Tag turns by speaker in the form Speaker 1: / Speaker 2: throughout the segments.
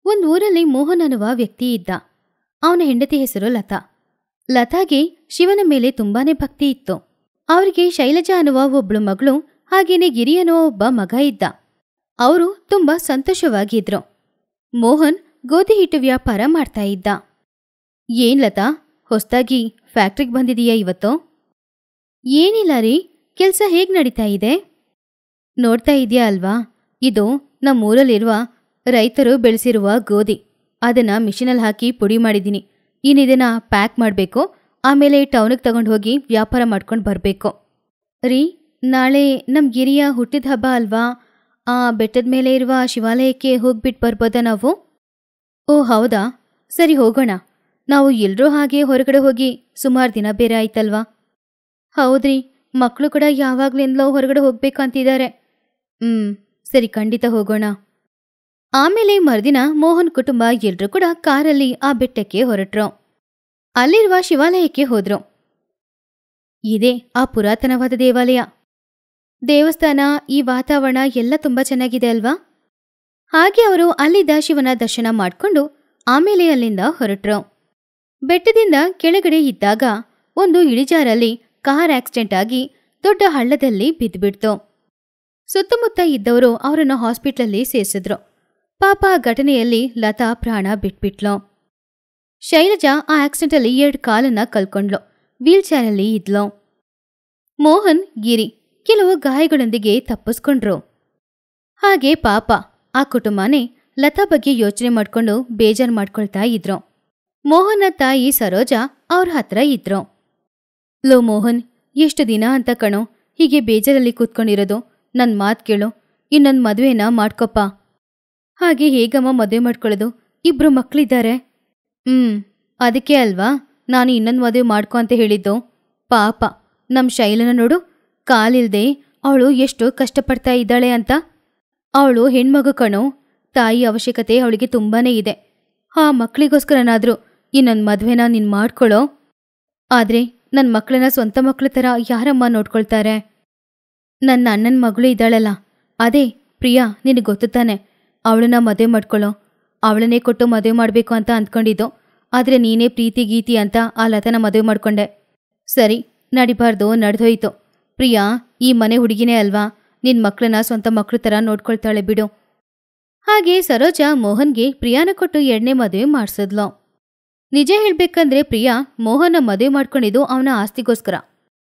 Speaker 1: ಒಂದ್ ಊರಲ್ಲಿ ಮೋಹನ್ ಅನ್ನುವ ವ್ಯಕ್ತಿ ಇದ್ದ ಅವನ ಹೆಂಡತಿ ಹೆಸರು ಲತಾ ಲತಾಗೆ ಶಿವನ ಮೇಲೆ ತುಂಬಾನೇ ಭಕ್ತಿ ಇತ್ತು ಅವರಿಗೆ ಶೈಲಜಾ ಅನ್ನುವ ಒಬ್ಳು ಮಗಳು ಹಾಗೇನೆ ಗಿರಿ ಅನ್ನುವ ಒಬ್ಬ ಮಗ ಇದ್ದ ಅವರು ತುಂಬಾ ಸಂತೋಷವಾಗಿದ್ರು ಮೋಹನ್ ಗೋಧಿ ಹಿಟ್ಟು ವ್ಯಾಪಾರ ಮಾಡ್ತಾ ಇದ್ದ ಏನ್ ಲತಾ ಹೊಸ್ದಾಗಿ ಫ್ಯಾಕ್ಟ್ರಿಗೆ ಬಂದಿದೀಯಾ ಇವತ್ತು ಏನಿಲ್ಲ ರೀ ಕೆಲ್ಸ ಹೇಗ್ ನಡೀತಾ ಇದೆ ನೋಡ್ತಾ ಇದೆಯಾ ಅಲ್ವಾ ಇದು ನಮ್ಮೂರಲ್ಲಿರುವ ರೈತರು ಬೆಳೆಸಿರುವ ಗೋಧಿ ಅದನ್ನ ಮಿಷಿನಲ್ಲಿ ಹಾಕಿ ಪುಡಿ ಮಾಡಿದ್ದೀನಿ ಇನ್ನಿದನ್ನ ಪ್ಯಾಕ್ ಮಾಡಬೇಕು ಆಮೇಲೆ ಟೌನಿಗೆ ತಗೊಂಡು ಹೋಗಿ ವ್ಯಾಪಾರ ಮಾಡ್ಕೊಂಡು ಬರಬೇಕು ರೀ ನಾಳೆ ನಮ್ಮ ಗಿರಿಯ ಹುಟ್ಟಿದ ಹಬ್ಬ ಅಲ್ವಾ ಆ ಬೆಟ್ಟದ ಮೇಲೆ ಇರುವ ಶಿವಾಲಯಕ್ಕೆ ಹೋಗ್ಬಿಟ್ಟು ಬರ್ಬೋದಾ ನಾವು ಓ ಹೌದಾ ಸರಿ ಹೋಗೋಣ ನಾವು ಎಲ್ರೂ ಹಾಗೆ ಹೊರಗಡೆ ಹೋಗಿ ಸುಮಾರು ದಿನ ಬೇರೆ ಆಯ್ತಲ್ವಾ ಹೌದ್ರಿ ಮಕ್ಕಳು ಕೂಡ ಯಾವಾಗ್ಲಿಂದಲೋ ಹೊರಗಡೆ ಹೋಗ್ಬೇಕಂತಿದ್ದಾರೆ ಹ್ಮ್ ಸರಿ ಖಂಡಿತ ಹೋಗೋಣ ಆಮೇಲೆ ಮರುದಿನ ಮೋಹನ್ ಕುಟುಂಬ ಎಲ್ರೂ ಕೂಡ ಕಾರಲ್ಲಿ ಆ ಬೆಟ್ಟಕ್ಕೆ ಹೊರಟ್ರು ಅಲ್ಲಿರುವ ಶಿವಾಲಯಕ್ಕೆ ಹೋದ್ರು ಇದೇ ಆ ಪುರಾತನವಾದ ದೇವಾಲಯ ದೇವಸ್ಥಾನ ಈ ವಾತಾವರಣ ಎಲ್ಲ ತುಂಬಾ ಚೆನ್ನಾಗಿದೆ ಅಲ್ವಾ ಹಾಗೆ ಅವರು ಅಲ್ಲಿದ್ದ ಶಿವನ ದರ್ಶನ ಮಾಡ್ಕೊಂಡು ಆಮೇಲೆ ಅಲ್ಲಿಂದ ಹೊರಟ್ರು ಬೆಟ್ಟದಿಂದ ಕೆಳಗಡೆ ಇದ್ದಾಗ ಒಂದು ಇಳಿಜಾರಲ್ಲಿ ಕಾರ್ ಆಕ್ಸಿಡೆಂಟ್ ಆಗಿ ದೊಡ್ಡ ಹಳ್ಳದಲ್ಲಿ ಬಿದ್ದುಬಿಡ್ತು ಸುತ್ತಮುತ್ತ ಇದ್ದವರು ಅವರನ್ನು ಹಾಸ್ಪಿಟ್ಲಲ್ಲಿ ಸೇರಿಸಿದ್ರು ಪಾಪ ಆ ಘಟನೆಯಲ್ಲಿ ಲತಾ ಪ್ರಾಣ ಬಿಟ್ಬಿಟ್ಲು ಶೈಲಜಾ ಆ ಆಕ್ಸಿಡೆಂಟಲ್ಲಿ ಎರಡು ಕಾಲನ್ನ ಕಲ್ಕೊಂಡ್ಲು ವೀಲ್ ಚೇರಲ್ಲಿ ಇದ್ಲು ಮೋಹನ್ ಗಿರಿ ಕೆಲವು ಗಾಯಗಳೊಂದಿಗೆ ತಪ್ಪಿಸ್ಕೊಂಡ್ರು ಹಾಗೆ ಪಾಪ ಆ ಕುಟುಂಬನೇ ಲತಾ ಬಗ್ಗೆ ಯೋಚನೆ ಮಾಡ್ಕೊಂಡು ಬೇಜಾರ್ ಮಾಡ್ಕೊಳ್ತಾ ಇದ್ರು ಮೋಹನ್ನ ತಾಯಿ ಸರೋಜಾ ಅವ್ರ ಹತ್ರ ಇದ್ರು ಲೋ ಮೋಹನ್ ಎಷ್ಟು ದಿನ ಅಂತ ಕಣೋ ಹೀಗೆ ಬೇಜಾರಲ್ಲಿ ಕೂತ್ಕೊಂಡಿರೋದು ನನ್ ಮಾತ್ ಕೇಳು ಇನ್ನೊಂದ್ ಮದ್ವೆನ ಮಾಡ್ಕೊಪ್ಪ ಹಾಗೆ ಹೇಗಮ್ಮ ಮದುವೆ ಮಾಡ್ಕೊಳ್ಳೋದು ಇಬ್ರು ಮಕ್ಳಿದ್ದಾರೆ ಹ್ಮ್ ಅದಕ್ಕೆ ಅಲ್ವಾ ನಾನು ಇನ್ನೊಂದು ಮದುವೆ ಮಾಡ್ಕೊ ಅಂತ ಹೇಳಿದ್ದು ಪಾಪ ನಮ್ ಶೈಲನ ನೋಡು ಕಾಲಿಲ್ದೆ ಅವಳು ಎಷ್ಟು ಕಷ್ಟಪಡ್ತಾ ಇದ್ದಾಳೆ ಅಂತ ಅವಳು ಹೆಣ್ಮಗು ಕಣೋ ತಾಯಿ ಅವಶ್ಯಕತೆ ಅವಳಿಗೆ ತುಂಬಾನೇ ಇದೆ ಆ ಮಕ್ಕಳಿಗೋಸ್ಕರನಾದ್ರೂ ಇನ್ನೊಂದು ಮದ್ವೆನ ನೀನ್ ಮಾಡ್ಕೊಳ್ಳೋ ಆದ್ರೆ ನನ್ನ ಮಕ್ಕಳನ್ನ ಸ್ವಂತ ಮಕ್ಳ ಥರ ಯಾರಮ್ಮ ನೋಡ್ಕೊಳ್ತಾರೆ ನನ್ನ ಅಣ್ಣನ ಮಗಳು ಇದ್ದಾಳಲ್ಲ ಅದೇ ಪ್ರಿಯಾ ನಿನಗೆ ಗೊತ್ತು ತಾನೆ ಅವಳನ್ನ ಮದುವೆ ಮಾಡ್ಕೊಳ್ಳೋ ಅವಳನ್ನೇ ಕೊಟ್ಟು ಮದುವೆ ಮಾಡಬೇಕು ಅಂತ ಅಂದ್ಕೊಂಡಿದ್ದು ಆದ್ರೆ ನೀನೇ ಪ್ರೀತಿ ಗೀತಿ ಅಂತ ಆ ಲತನ ಮದುವೆ ಮಾಡ್ಕೊಂಡೆ ಸರಿ ನಡಿಬಾರ್ದು ನಡೆದೋಯ್ತು ಪ್ರಿಯಾ ಈ ಮನೆ ಹುಡುಗಿನೇ ಅಲ್ವಾ ನಿನ್ ಮಕ್ಕಳನ್ನ ಸ್ವಂತ ಮಕ್ಳ ಥರ ನೋಡ್ಕೊಳ್ತಾಳೆ ಬಿಡು ಹಾಗೆ ಸರೋಜಾ ಮೋಹನ್ಗೆ ಪ್ರಿಯಾನ ಕೊಟ್ಟು ಎರಡನೇ ಮದುವೆ ಮಾಡಿಸಿದ್ಲು ನಿಜ ಹೇಳ್ಬೇಕಂದ್ರೆ ಪ್ರಿಯಾ ಮೋಹನ ಮದುವೆ ಮಾಡ್ಕೊಂಡಿದ್ದು ಅವನ ಆಸ್ತಿಗೋಸ್ಕರ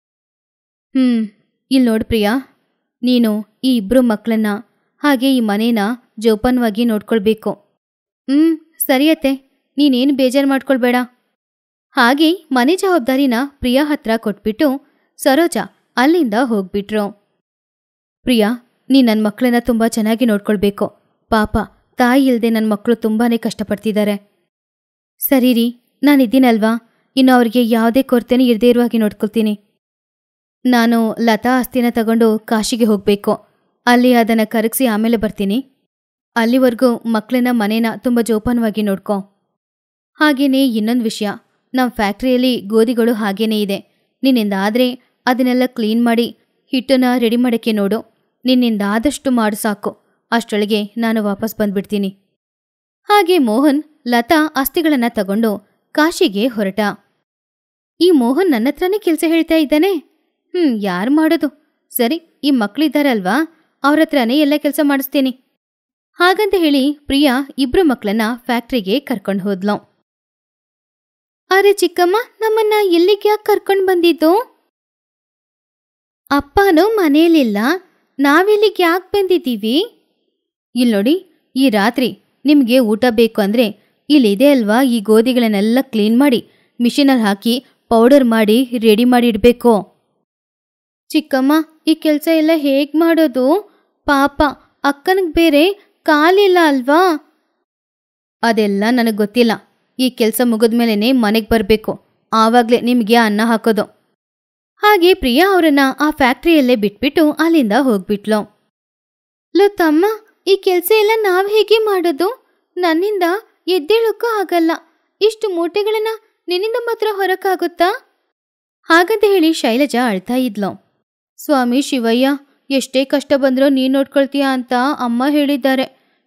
Speaker 1: ಹ್ಮ್ ಇಲ್ಲಿ ನೋಡು ಪ್ರಿಯಾ ನೀನು ಈ ಇಬ್ರು ಮಕ್ಕಳನ್ನ ಹಾಗೆ ಈ ಮನೇನ ಜೋಪಾನವಾಗಿ ನೋಡ್ಕೊಳ್ಬೇಕು ಹ್ಮ್ ಸರಿಯತ್ತೆ ನೀನೇನು ಬೇಜಾರು ಮಾಡ್ಕೊಳ್ಬೇಡ ಹಾಗೆ ಮನೆ ಜವಾಬ್ದಾರಿನ ಪ್ರಿಯಾ ಹತ್ರ ಕೊಟ್ಬಿಟ್ಟು ಸರೋಜಾ ಅಲ್ಲಿಂದ ಹೋಗ್ಬಿಟ್ರು ಪ್ರಿಯಾ ನೀ ನನ್ನ ಮಕ್ಕಳನ್ನ ತುಂಬಾ ಚೆನ್ನಾಗಿ ನೋಡ್ಕೊಳ್ಬೇಕು ಪಾಪ ತಾಯಿ ಇಲ್ದೆ ನನ್ನ ಮಕ್ಕಳು ತುಂಬಾನೇ ಕಷ್ಟಪಡ್ತಿದ್ದಾರೆ ಸರಿ ರೀ ನಾನಿದ್ದೀನಲ್ವಾ ಇನ್ನು ಅವ್ರಿಗೆ ಯಾವುದೇ ಕೊರತೆನೂ ಇರದೇ ಇರುವ ಹಾಗೆ ನೋಡ್ಕೊಳ್ತೀನಿ ನಾನು ಲತಾ ಆಸ್ತಿನ ತಗೊಂಡು ಕಾಶಿಗೆ ಹೋಗ್ಬೇಕು ಅಲ್ಲಿ ಅದನ್ನ ಕರಗಿಸಿ ಆಮೇಲೆ ಬರ್ತೀನಿ ಅಲ್ಲಿವರೆಗೂ ಮಕ್ಕಳನ್ನ ಮನೇನ ತುಂಬ ಜೋಪಾನವಾಗಿ ನೋಡ್ಕೊ ಹಾಗೇನೇ ಇನ್ನೊಂದು ವಿಷಯ ನಮ್ಮ ಫ್ಯಾಕ್ಟ್ರಿಯಲ್ಲಿ ಗೋಧಿಗಳು ಹಾಗೇನೇ ಇದೆ ನಿನ್ನಿಂದ ಆದರೆ ಅದನ್ನೆಲ್ಲ ಕ್ಲೀನ್ ಮಾಡಿ ಹಿಟ್ಟನ್ನ ರೆಡಿ ಮಾಡೋಕ್ಕೆ ನೋಡು ನಿನ್ನಿಂದ ಆದಷ್ಟು ಮಾಡು ಸಾಕು ಅಷ್ಟರೊಳಗೆ ನಾನು ವಾಪಸ್ ಬಂದ್ಬಿಡ್ತೀನಿ ಹಾಗೆ ಮೋಹನ್ ಲತಾ ಅಸ್ಥಿಗಳನ್ನ ತಗೊಂಡು ಕಾಶಿಗೆ ಹೊರಟ ಈ ಮೋಹನ್ ನನ್ನ ಹತ್ರನೇ ಕೆಲಸ ಹೇಳ್ತಾ ಇದ್ದಾನೆ ಹ್ಮ್ ಯಾರು ಮಾಡೋದು ಸರಿ ಈ ಮಕ್ಳಿದ್ದಾರಲ್ವಾ ಅವ್ರ ಹತ್ರನೇ ಎಲ್ಲ ಕೆಲಸ ಮಾಡಿಸ್ತೀನಿ ಹಾಗಂತ ಹೇಳಿ ಪ್ರಿಯಾ ಇಬ್ರು ಮಕ್ಕಳನ್ನ ಫ್ಯಾಕ್ಟ್ರಿಗೆ ಕರ್ಕೊಂಡು ಹೋದ್ಲು ಅರೆ ಚಿಕ್ಕಮ್ಮ ನಮ್ಮನ್ನ ಎಲ್ಲಿಗೆ ಯಾಕೆ ಕರ್ಕೊಂಡು ಬಂದಿದ್ದು ಅಪ್ಪನೂ ಮನೇಲಿಲ್ಲ ನಾವೆಲ್ಲಿಗೆ ಯಾಕೆ ಬಂದಿದ್ದೀವಿ ಇಲ್ಲಿ ನೋಡಿ ಈ ರಾತ್ರಿ ನಿಮಗೆ ಊಟ ಬೇಕು ಅಂದ್ರೆ ಇಲ್ಲಿದೆ ಅಲ್ವಾ ಈ ಗೋಧಿಗಳನ್ನೆಲ್ಲ ಕ್ಲೀನ್ ಮಾಡಿ ಮಿಷಿನಲ್ಲಿ ಹಾಕಿ ಪೌಡರ್ ಮಾಡಿ ರೆಡಿ ಮಾಡಿ ಇಡಬೇಕು ಚಿಕ್ಕಮ್ಮ ಈ ಕೆಲಸ ಎಲ್ಲ ಹೇಗ್ ಮಾಡೋದು ಪಾಪ ಅಕ್ಕನಿಗೆ ಬೇರೆ ಕಾಲಿಲ್ಲ ಅಲ್ವಾ ಅದೆಲ್ಲ ನನಗೆ ಗೊತ್ತಿಲ್ಲ ಈ ಕೆಲಸ ಮುಗಿದ್ಮೇಲೆ ಮನೆಗೆ ಬರಬೇಕು ಆವಾಗಲೇ ನಿಮಗೆ ಅನ್ನ ಹಾಕೋದು ಹಾಗೆ ಪ್ರಿಯಾ ಅವರನ್ನ ಆ ಫ್ಯಾಕ್ಟ್ರಿಯಲ್ಲೇ ಬಿಟ್ಬಿಟ್ಟು ಅಲ್ಲಿಂದ ಹೋಗ್ಬಿಟ್ಲು ಲೋ ತಮ್ಮ ಈ ಕೆಲಸ ಎಲ್ಲ ನಾವ್ ಹೇಗೆ ಮಾಡೋದು ನನ್ನಿಂದ ಎದ್ದೇಳಕ್ಕೂ ಆಗಲ್ಲ ಇಷ್ಟು ಮೂಟೆಗಳನ್ನ ನಿನ್ನಿಂದ ಮಾತ್ರ ಹೊರಕ್ಕಾಗುತ್ತಾ ಹಾಗಂತ ಹೇಳಿ ಶೈಲಜಾ ಅಳ್ತಾ ಇದ್ಲು ಸ್ವಾಮಿ ಶಿವಯ್ಯ ಎಷ್ಟೇ ಕಷ್ಟ ಬಂದ್ರೂ ನೀನ್ ನೋಡ್ಕೊಳ್ತೀಯ ಅಂತ ಅಮ್ಮ ಹೇಳಿದ್ದಾರೆ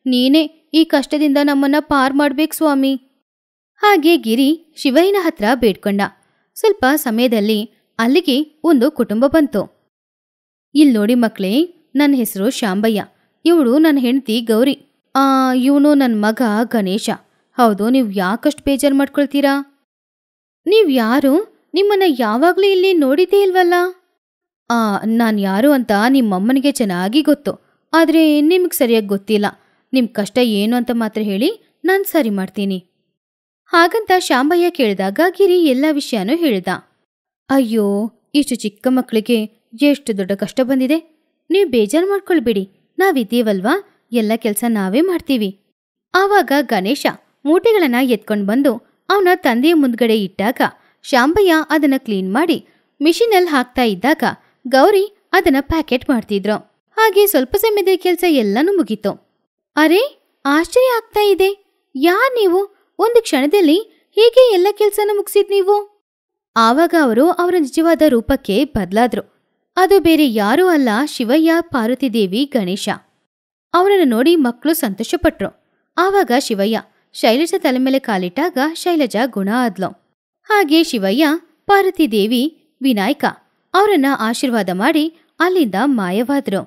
Speaker 1: ನೀನೇ ಈ ಕಷ್ಟದಿಂದ ನಮ್ಮನ್ನ ಪಾರ್ ಮಾಡ್ಬೇಕು ಸ್ವಾಮಿ ಹಾಗೆ ಗಿರಿ ಶಿವಯ್ಯನ ಹತ್ರ ಬೇಡ್ಕೊಂಡ ಸ್ವಲ್ಪ ಸಮಯದಲ್ಲಿ ಅಲ್ಲಿಗೆ ಒಂದು ಕುಟುಂಬ ಬಂತು ಇಲ್ ನೋಡಿ ಮಕ್ಳೇ ನನ್ನ ಹೆಸರು ಶಾಂಬಯ್ಯ ಇವಳು ನನ್ನ ಹೆಂಡತಿ ಗೌರಿ ಆ ಇವನು ನನ್ನ ಮಗ ಗಣೇಶ ಹೌದು ನೀವು ಯಾಕಷ್ಟು ಬೇಜಾರು ಮಾಡ್ಕೊಳ್ತೀರಾ ನೀವು ಯಾರು ನಿಮ್ಮನ್ನ ಯಾವಾಗಲೂ ಇಲ್ಲಿ ನೋಡಿದ್ದೇ ಇಲ್ವಲ್ಲ ಆ ನಾನು ಯಾರು ಅಂತ ನಿಮ್ಮಮ್ಮನಿಗೆ ಚೆನ್ನಾಗಿ ಗೊತ್ತು ಆದರೆ ನಿಮಗೆ ಸರಿಯಾಗಿ ಗೊತ್ತಿಲ್ಲ ನಿಮ್ಮ ಕಷ್ಟ ಏನು ಅಂತ ಮಾತ್ರ ಹೇಳಿ ನಾನು ಸರಿ ಮಾಡ್ತೀನಿ ಹಾಗಂತ ಶಾಂಬಯ್ಯ ಕೇಳಿದಾಗ ಗಿರಿ ಎಲ್ಲ ವಿಷಯನೂ ಹೇಳ್ದ ಅಯ್ಯೋ ಇಷ್ಟು ಚಿಕ್ಕ ಮಕ್ಕಳಿಗೆ ಎಷ್ಟು ದೊಡ್ಡ ಕಷ್ಟ ಬಂದಿದೆ ನೀವು ಬೇಜಾರು ಮಾಡ್ಕೊಳ್ಬೇಡಿ ನಾವಿದ್ದೀವಲ್ವಾ ಎಲ್ಲ ಕೆಲಸ ನಾವೇ ಮಾಡ್ತೀವಿ ಆವಾಗ ಗಣೇಶ ಮೂಟೆಗಳನ್ನ ಎತ್ಕೊಂಡು ಬಂದು ಅವನ ತಂದೆಯ ಮುಂದ್ಗಡೆ ಇಟ್ಟಾಗ ಶಾಂಬಯ್ಯ ಅದನ್ನ ಕ್ಲೀನ್ ಮಾಡಿ ಮಿಷಿನಲ್ಲಿ ಹಾಕ್ತಾ ಇದ್ದಾಗ ಗೌರಿ ಅದನ್ನ ಪ್ಯಾಕೆಟ್ ಮಾಡ್ತಿದ್ರು ಹಾಗೆ ಸ್ವಲ್ಪ ಸಮಯದ ಕೆಲಸ ಎಲ್ಲನೂ ಮುಗೀತು ಅರೆ ಆಶ್ಚರ್ಯ ಆಗ್ತಾ ಇದೆ ಯಾರ್ ನೀವು ಒಂದು ಕ್ಷಣದಲ್ಲಿ ಹೀಗೆ ಎಲ್ಲ ಕೆಲಸನ ಮುಗಿಸಿದ್ ನೀವು ಆವಾಗ ಅವರು ಅವರ ನಿಜವಾದ ರೂಪಕ್ಕೆ ಬದಲಾದ್ರು ಅದು ಬೇರೆ ಯಾರೂ ಅಲ್ಲ ಶಿವಯ್ಯ ಪಾರ್ವತಿದೇವಿ ಗಣೇಶ ಅವರನ್ನು ನೋಡಿ ಮಕ್ಕಳು ಸಂತೋಷಪಟ್ರು ಆವಾಗ ಶಿವಯ್ಯ ಶೈಲಜ ತಲೆ ಮೇಲೆ ಕಾಲಿಟ್ಟಾಗ ಶೈಲಜಾ ಗುಣ ಆದ್ಲು ಹಾಗೆ ಶಿವಯ್ಯ ಪಾರ್ವತಿದೇವಿ ವಿನಾಯಕ ಅವರನ್ನ ಆಶೀರ್ವಾದ ಮಾಡಿ ಅಲ್ಲಿಂದ ಮಾಯವಾದ್ರು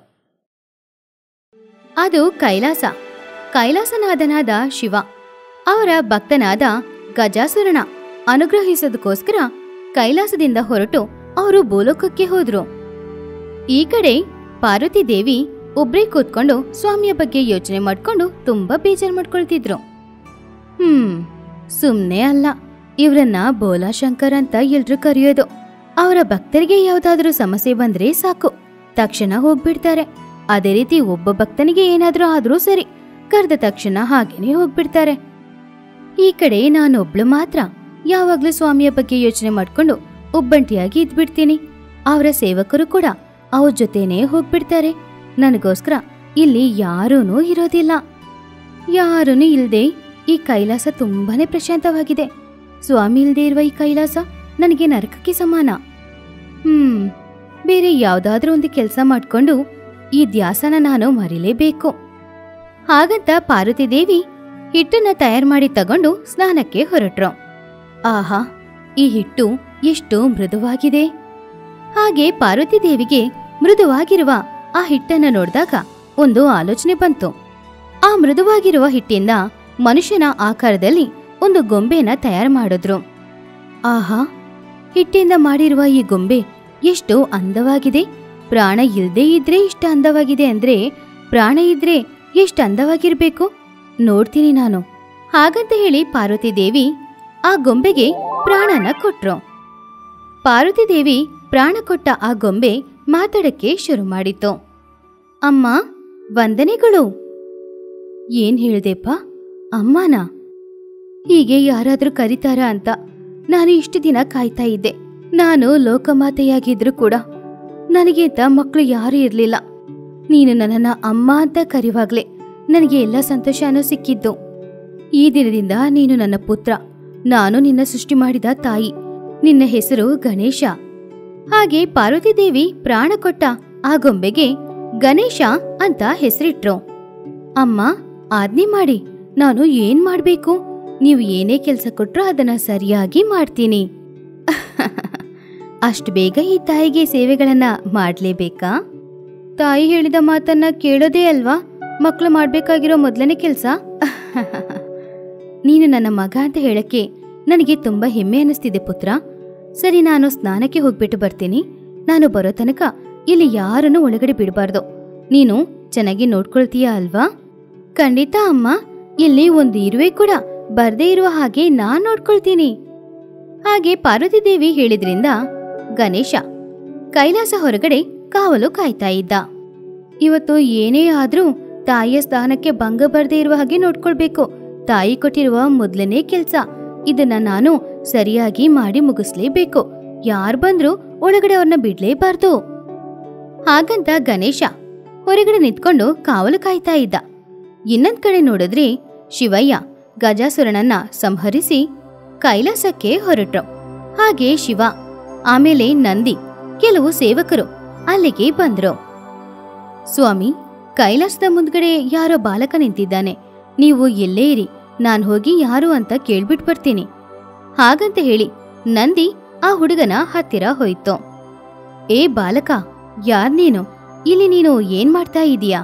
Speaker 1: ಅದು ಕೈಲಾಸ ಕೈಲಾಸನಾಥನಾದ ಶಿವ ಅವರ ಭಕ್ತನಾದ ಗಜಾಸುರನ ಅನುಗ್ರಹಿಸೋದಕ್ಕೋಸ್ಕರ ಕೈಲಾಸದಿಂದ ಹೊರಟು ಅವರು ಭೂಲೋಕಕ್ಕೆ ಹೋದ್ರು ಈ ಕಡೆ ಪಾರ್ವತಿ ದೇವಿ ಒಬ್ರೇ ಕೂತ್ಕೊಂಡು ಸ್ವಾಮಿಯ ಬಗ್ಗೆ ಯೋಚನೆ ಮಾಡ್ಕೊಂಡು ತುಂಬಾ ಬೇಜಾರು ಮಾಡ್ಕೊಳ್ತಿದ್ರು ಹ್ಮ್ ಸುಮ್ನೆ ಅಲ್ಲ ಇವ್ರನ್ನ ಬೋಲಾಶಂಕರ್ ಅಂತ ಎಲ್ರು ಕರೆಯೋದು ಅವರ ಭಕ್ತರಿಗೆ ಯಾವ್ದಾದ್ರೂ ಸಮಸ್ಯೆ ಬಂದ್ರೆ ಸಾಕು ತಕ್ಷಣ ಹೋಗ್ಬಿಡ್ತಾರೆ ಅದೇ ರೀತಿ ಒಬ್ಬ ಭಕ್ತನಿಗೆ ಏನಾದ್ರೂ ಆದ್ರೂ ಸರಿ ಕರೆದ ತಕ್ಷಣ ಹಾಗೇನೆ ಹೋಗ್ಬಿಡ್ತಾರೆ ಈ ಕಡೆ ನಾನೊಬ್ಳು ಮಾತ್ರ ಯಾವಾಗ್ಲೂ ಸ್ವಾಮಿಯ ಬಗ್ಗೆ ಯೋಚನೆ ಮಾಡ್ಕೊಂಡು ಒಬ್ಬಂಟಿಯಾಗಿ ಇದ್ಬಿಡ್ತೀನಿ ಅವರ ಸೇವಕರು ಕೂಡ ಅವ್ರ ಜೊತೆನೇ ಹೋಗ್ಬಿಡ್ತಾರೆ ನನಗೋಸ್ಕರ ಇಲ್ಲಿ ಯಾರೂನೂ ಇರೋದಿಲ್ಲ ಯಾರೂನು ಇಲ್ದೆ ಈ ಕೈಲಾಸ ತುಂಬಾನೇ ಪ್ರಶಾಂತವಾಗಿದೆ ಸ್ವಾಮಿ ಇಲ್ದೇ ಇರುವ ಈ ಕೈಲಾಸ ನನಗೆ ನರಕಕ್ಕೆ ಸಮಾನ ಹ್ಮ್ ಬೇರೆ ಯಾವ್ದಾದ್ರೂ ಒಂದು ಕೆಲಸ ಮಾಡ್ಕೊಂಡು ಈ ಧ್ಯಾಸನ ನಾನು ಮರಿಲೇಬೇಕು ಹಾಗಂತ ಪಾರ್ವತಿ ದೇವಿ ಹಿಟ್ಟನ್ನ ತಯಾರು ಮಾಡಿ ತಗೊಂಡು ಸ್ನಾನಕ್ಕೆ ಹೊರಟ್ರು ಆಹಾ ಈ ಹಿಟ್ಟು ಎಷ್ಟು ಮೃದುವಾಗಿದೆ ಹಾಗೆ ಪಾರ್ವತಿ ದೇವಿಗೆ ಮೃದುವಾಗಿರುವ ಆ ಹಿಟ್ಟನ್ನ ನೋಡಿದಾಗ ಒಂದು ಆಲೋಚನೆ ಬಂತು ಆ ಮೃದುವಾಗಿರುವ ಹಿಟ್ಟಿಂದ ಮನುಷ್ಯನ ಆಕಾರದಲ್ಲಿ ಒಂದು ಗೊಂಬೆನ ತಯಾರು ಮಾಡಿದ್ರು ಆಹಾ ಹಿಟ್ಟಿಂದ ಮಾಡಿರುವ ಈ ಗೊಂಬೆ ಎಷ್ಟು ಅಂದವಾಗಿದೆ ಪ್ರಾಣ ಇಲ್ದೇ ಇದ್ರೆ ಇಷ್ಟ ಅಂದವಾಗಿದೆ ಅಂದ್ರೆ ಪ್ರಾಣ ಇದ್ರೆ ಎಷ್ಟು ಅಂದವಾಗಿರ್ಬೇಕು ನೋಡ್ತೀನಿ ನಾನು ಹಾಗಂತ ಹೇಳಿ ಪಾರ್ವತಿ ದೇವಿ ಆ ಗೊಂಬೆಗೆ ಪ್ರಾಣನ ಕೊಟ್ರು ಪಾರ್ವತಿ ದೇವಿ ಪ್ರಾಣ ಕೊಟ್ಟ ಆ ಗೊಂಬೆ ಮಾತಾಡಕ್ಕೆ ಶುರು ಮಾಡಿತು ಅಮ್ಮ ವಂದನೆಗಳು ಏನ್ ಹೇಳ್ದೆಪ್ಪ ಅಮ್ಮನ ಹೀಗೆ ಯಾರಾದ್ರೂ ಕರೀತಾರ ಅಂತ ನಾನು ಇಷ್ಟು ದಿನ ಕಾಯ್ತಾ ಇದ್ದೆ ನಾನು ಲೋಕಮಾತೆಯಾಗಿದ್ರು ಕೂಡ ನನಗೆ ಅಂತ ಮಕ್ಕಳು ಯಾರೂ ಇರಲಿಲ್ಲ ನೀನು ನನ್ನನ್ನ ಅಮ್ಮ ಅಂತ ಕರೆಯುವಾಗ್ಲೇ ನನಗೆ ಎಲ್ಲ ಸಂತೋಷನೂ ಸಿಕ್ಕಿದ್ದು ಈ ದಿನದಿಂದ ನೀನು ನನ್ನ ಪುತ್ರ ನಾನು ನಿನ್ನ ಸೃಷ್ಟಿ ಮಾಡಿದ ತಾಯಿ ನಿನ್ನ ಹೆಸರು ಗಣೇಶ ಹಾಗೆ ಪಾರ್ವತಿ ದೇವಿ ಪ್ರಾಣ ಕೊಟ್ಟ ಆ ಗೊಂಬೆಗೆ ಗಣೇಶ ಅಂತ ಹೆಸರಿಟ್ರು ಅಮ್ಮ ಆಜ್ಞೆ ಮಾಡಿ ನಾನು ಏನ್ ಮಾಡ್ಬೇಕು ನೀವು ಏನೇ ಕೆಲಸ ಕೊಟ್ರೂ ಅದನ್ನ ಸರಿಯಾಗಿ ಮಾಡ್ತೀನಿ ಅಷ್ಟು ಬೇಗ ಈ ತಾಯಿಗೆ ಸೇವೆಗಳನ್ನ ಮಾಡ್ಲೇಬೇಕಾ ತಾಯಿ ಹೇಳಿದ ಮಾತನ್ನ ಕೇಳೋದೇ ಅಲ್ವಾ ಮಕ್ಕಳು ಮಾಡ್ಬೇಕಾಗಿರೋ ಮೊದಲನೇ ಕೆಲಸ ನೀನು ನನ್ನ ಮಗ ಅಂತ ಹೇಳಕ್ಕೆ ನನಗೆ ತುಂಬಾ ಹೆಮ್ಮೆ ಅನಿಸ್ತಿದೆ ಪುತ್ರ ಸರಿ ನಾನು ಸ್ನಾನಕ್ಕೆ ಹೋಗ್ಬಿಟ್ಟು ಬರ್ತೀನಿ ನಾನು ಬರೋ ತನಕ ಇಲ್ಲಿ ಯಾರನ್ನು ಒಳಗಡೆ ಬಿಡಬಾರ್ದು ನೀನು ಚೆನ್ನಾಗಿ ನೋಡ್ಕೊಳ್ತೀಯ ಅಲ್ವಾ ಖಂಡಿತ ಅಮ್ಮ ಇಲ್ಲಿ ಒಂದು ಇರುವೆ ಕೂಡ ಬರ್ದೇ ಇರುವ ಹಾಗೆ ನಾನ್ ನೋಡ್ಕೊಳ್ತೀನಿ ಹಾಗೆ ಪಾರ್ವತಿ ದೇವಿ ಹೇಳಿದ್ರಿಂದ ಗಣೇಶ ಕೈಲಾಸ ಹೊರಗಡೆ ಕಾವಲು ಕಾಯ್ತಾ ಇದ್ದ ಇವತ್ತು ಏನೇ ಆದ್ರೂ ತಾಯಿಯ ಸ್ಥಾನಕ್ಕೆ ಭಂಗ ಬರ್ದೇ ಇರುವ ಹಾಗೆ ನೋಡ್ಕೊಳ್ಬೇಕು ತಾಯಿ ಕೊಟ್ಟಿರುವ ಮೊದಲನೇ ಕೆಲ್ಸ ಇದನ್ನ ನಾನು ಸರಿಯಾಗಿ ಮಾಡಿ ಮುಗಿಸ್ಲೇಬೇಕು ಯಾರ್ ಬಂದ್ರು ಒಳಗಡೆ ಅವ್ರನ್ನ ಬಿಡ್ಲೇಬಾರ್ದು ಹಾಗಂತ ಗಣೇಶ ಹೊರಗಡೆ ನಿಂತ್ಕೊಂಡು ಕಾವಲು ಕಾಯ್ತಾ ಇದ್ದ ಇನ್ನೊಂದ್ ಕಡೆ ನೋಡಿದ್ರೆ ಶಿವಯ್ಯ ಗಜಾಸುರನನ್ನ ಸಂಹರಿಸಿ ಕೈಲಾಸಕ್ಕೆ ಹೊರಟ್ರು ಹಾಗೆ ಶಿವ ಆಮೇಲೆ ನಂದಿ ಕೆಲವು ಸೇವಕರು ಅಲ್ಲಿಗೆ ಬಂದ್ರು ಸ್ವಾಮಿ ಕೈಲಾಸದ ಮುಂದ್ಗಡೆ ಯಾರೋ ಬಾಲಕ ನಿಂತಿದ್ದಾನೆ ನೀವು ಎಲ್ಲೇ ಇರಿ ನಾನ್ ಹೋಗಿ ಯಾರು ಅಂತ ಕೇಳ್ಬಿಟ್ ಬರ್ತೀನಿ ಹಾಗಂತ ಹೇಳಿ ನಂದಿ ಆ ಹುಡುಗನ ಹತ್ತಿರ ಹೋಯ್ತು ಏ ಬಾಲಕ ಯಾರ್ ನೀನು ಇಲ್ಲಿ ನೀನು ಏನ್ ಮಾಡ್ತಾ ಇದೀಯಾ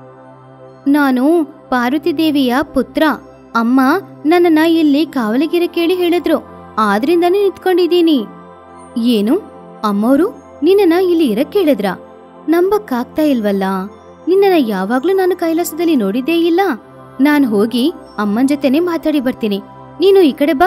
Speaker 1: ನಾನು ಪಾರ್ವತಿ ದೇವಿಯ ಪುತ್ರ ಅಮ್ಮ ನನ್ನನ್ನ ಇಲ್ಲಿ ಕಾವಲಿಗಿರ ಕೇಳಿ ಹೇಳಿದ್ರು ಆದ್ರಿಂದಾನೇ ನಿಂತ್ಕೊಂಡಿದ್ದೀನಿ ಏನು ಅಮ್ಮೋರು ನಿನ್ನನ್ನ ಇಲ್ಲಿ ಇರಕ್ ಕೇಳಿದ್ರ ನಂಬಕ್ಕಾಗ್ತಾ ಇಲ್ವಲ್ಲ ನಿನ್ನನ್ನ ಯಾವಾಗ್ಲೂ ನಾನು ಕೈಲಾಸದಲ್ಲಿ ನೋಡಿದ್ದೇ ಇಲ್ಲ ನಾನ್ ಹೋಗಿ ಅಮ್ಮನ್ ಜೊತೆನೆ ಮಾತಾಡಿ ಬರ್ತೀನಿ ನೀನು ಈ ಕಡೆ ಬಾ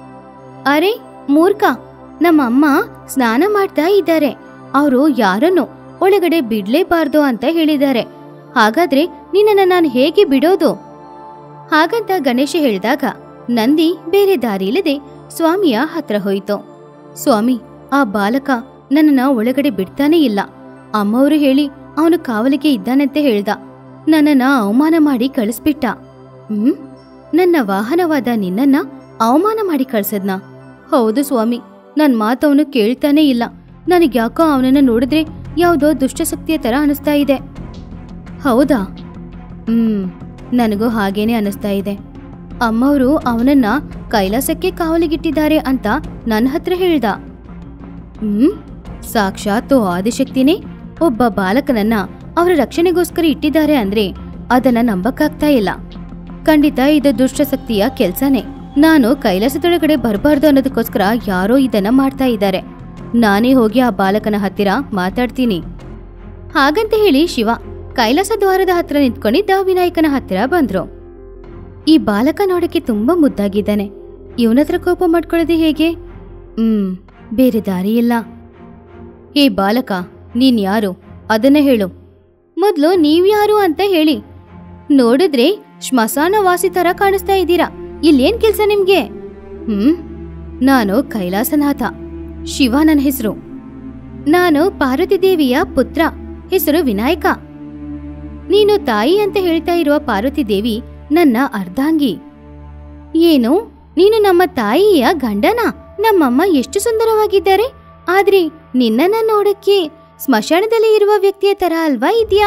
Speaker 1: ಅರೆ ಮೂರ್ಖ ನಮ್ಮ ಅಮ್ಮ ಸ್ನಾನ ಮಾಡ್ತಾ ಇದ್ದಾರೆ ಅವರು ಯಾರನ್ನು ಒಳಗಡೆ ಬಿಡ್ಲೇಬಾರ್ದು ಅಂತ ಹೇಳಿದ್ದಾರೆ ಹಾಗಾದ್ರೆ ನಿನ್ನನ್ನ ನಾನು ಹೇಗೆ ಬಿಡೋದು ಹಾಗಂತ ಗಣೇಶ ಹೇಳಿದಾಗ ನಂದಿ ಬೇರೆ ದಾರಿ ಇಲ್ಲದೆ ಸ್ವಾಮಿಯ ಹತ್ರ ಹೋಯಿತು ಸ್ವಾಮಿ ಆ ಬಾಲಕ ನನ್ನನ್ನ ಒಳಗಡೆ ಬಿಡ್ತಾನೇ ಇಲ್ಲ ಅಮ್ಮವರು ಹೇಳಿ ಅವನು ಕಾವಲಿಗೆ ಇದ್ದಾನಂತೆ ಹೇಳ್ದ ನನ್ನನ್ನ ಅವಮಾನ ಮಾಡಿ ಕಳಿಸ್ಬಿಟ್ಟ ಹ್ಮ್ ನನ್ನ ವಾಹನವಾದ ನಿನ್ನನ್ನ ಅವಮಾನ ಮಾಡಿ ಕಳ್ಸದ್ನಾ ಹೌದು ಸ್ವಾಮಿ ನನ್ ಮಾತವನು ಕೇಳ್ತಾನೇ ಇಲ್ಲ ನನಗ್ಯಾಕೋ ಅವನನ್ನ ನೋಡಿದ್ರೆ ಯಾವುದೋ ದುಷ್ಟಶಕ್ತಿಯ ತರ ಅನಿಸ್ತಾ ಇದೆ ಹೌದಾ ಹ್ಮ್ ನನಗೂ ಹಾಗೇನೆ ಅನಿಸ್ತಾ ಇದೆ ಅಮ್ಮವರು ಅವನನ್ನ ಕೈಲಾಸಕ್ಕೆ ಕಾವಲಿಗಿಟ್ಟಿದ್ದಾರೆ ಅಂತ ನನ್ನ ಹತ್ರ ಹೇಳ್ದ ಹ್ಮ್ ಸಾಕ್ಷಾತ್ ಆದಿಶಕ್ತಿನೇ ಒಬ್ಬ ಬಾಲಕನನ್ನ ಅವರ ರಕ್ಷಣೆಗೋಸ್ಕರ ಇಟ್ಟಿದ್ದಾರೆ ಅಂದ್ರೆ ಅದನ್ನ ನಂಬಕ್ಕಾಗ್ತಾ ಇಲ್ಲ ಖಂಡಿತ ಇದು ದುಷ್ಟಶಕ್ತಿಯ ಕೆಲ್ಸನೇ ನಾನು ಕೈಲಾಸದೊಳಗಡೆ ಬರಬಾರ್ದು ಅನ್ನೋದಕ್ಕೋಸ್ಕರ ಯಾರೋ ಇದನ್ನ ಮಾಡ್ತಾ ಇದ್ದಾರೆ ನಾನೇ ಹೋಗಿ ಆ ಬಾಲಕನ ಹತ್ತಿರ ಮಾತಾಡ್ತೀನಿ ಹಾಗಂತ ಹೇಳಿ ಶಿವ ಕೈಲಾಸ ದ್ವಾರದ ಹತ್ರ ನಿಂತ್ಕೊಂಡಿದ್ದ ವಿನಾಯಕನ ಹತ್ತಿರ ಬಂದ್ರು ಈ ಬಾಲಕ ನೋಡಕ್ಕೆ ತುಂಬಾ ಮುದ್ದಾಗಿದ್ದಾನೆ ಇವನತ್ರ ಕೋಪ ಮಾಡ್ಕೊಳ್ಳೋದು ಹೇಗೆ ಹ್ಮ್ ಬೇರೆ ದಾರಿ ಇಲ್ಲ ಹೇ ಬಾಲಕ ನೀನ್ ಯಾರು ಅದನ್ನ ಹೇಳು ಮೊದ್ಲು ನೀವ್ಯಾರು ಅಂತ ಹೇಳಿ ನೋಡಿದ್ರೆ ಸ್ಮಶಾನ ವಾಸಿ ತರ ಕಾಣಿಸ್ತಾ ಇದ್ದೀರಾ ಇಲ್ಲೇನ್ ಕೆಲ್ಸ ನಿಮ್ಗೆ ಹ್ಮ್ ನಾನು ಕೈಲಾಸನಾಥ ಶಿವ ನನ್ನ ಹೆಸರು ನಾನು ಪಾರ್ವತಿ ದೇವಿಯ ಪುತ್ರ ಹೆಸರು ವಿನಾಯಕ ನೀನು ತಾಯಿ ಅಂತ ಹೇಳ್ತಾ ಇರುವ ಪಾರ್ವತಿ ದೇವಿ ನನ್ನ ಅರ್ಧಾಂಗಿ ಏನು ನೀನು ನಮ್ಮ ತಾಯಿಯ ಗಂಡನ ನಮ್ಮಮ್ಮ ಎಷ್ಟು ಸುಂದರವಾಗಿದ್ದಾರೆ ಆದ್ರೆ ನಿನ್ನನ್ನ ನೋಡಕ್ಕೆ ಸ್ಮಶಾನದಲ್ಲಿ ಇರುವ ವ್ಯಕ್ತಿಯ ತರ ಅಲ್ವಾ ಇದ್ಯಾ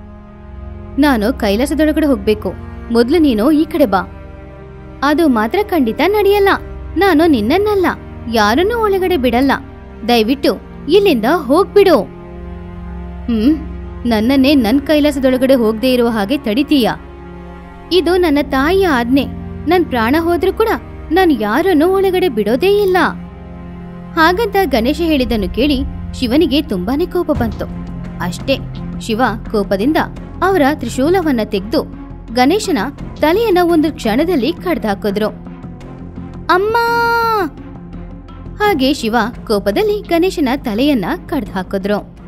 Speaker 1: ನಾನು ಕೈಲಾಸದೊಳಗಡೆ ಹೋಗ್ಬೇಕು ಮೊದ್ಲು ನೀನು ಈ ಕಡೆ ಬಾ ಅದು ಮಾತ್ರ ಖಂಡಿತ ನಡೆಯಲ್ಲ ನಾನು ನಿನ್ನನ್ನಲ್ಲ ಯಾರನ್ನೂ ಒಳಗಡೆ ಬಿಡಲ್ಲ ದಯವಿಟ್ಟು ಇಲ್ಲಿಂದ ಹೋಗ್ಬಿಡು ಹ್ಮ್ ನನ್ನನ್ನೇ ನನ್ ಕೈಲಾಸದೊಳಗಡೆ ಹೋಗದೆ ಇರುವ ಹಾಗೆ ತಡಿತೀಯ ಇದು ನನ್ನ ತಾಯಿಯ ಆಜ್ಞೆ ನನ್ ಪ್ರಾಣ ಹೋದ್ರೂ ಕೂಡ ನಾನು ಯಾರನ್ನೂ ಒಳಗಡೆ ಬಿಡೋದೇ ಇಲ್ಲ ಹಾಗಂತ ಗಣೇಶ ಹೇಳಿದ್ದನ್ನು ಕೇಳಿ ಶಿವನಿಗೆ ತುಂಬಾನೇ ಕೋಪ ಬಂತು ಅಷ್ಟೇ ಶಿವ ಕೋಪದಿಂದ ಅವರ ತ್ರಿಶೂಲವನ್ನ ತೆಗೆದು ಗಣೇಶನ ತಲೆಯನ್ನ ಒಂದು ಕ್ಷಣದಲ್ಲಿ ಕಡ್ದಾಕಿದ್ರು ಅಮ್ಮ ಹಾಗೆ ಶಿವ ಕೋಪದಲ್ಲಿ ಗಣೇಶನ ತಲೆಯನ್ನ ಕಡ್ದು ಹಾಕಿದ್ರು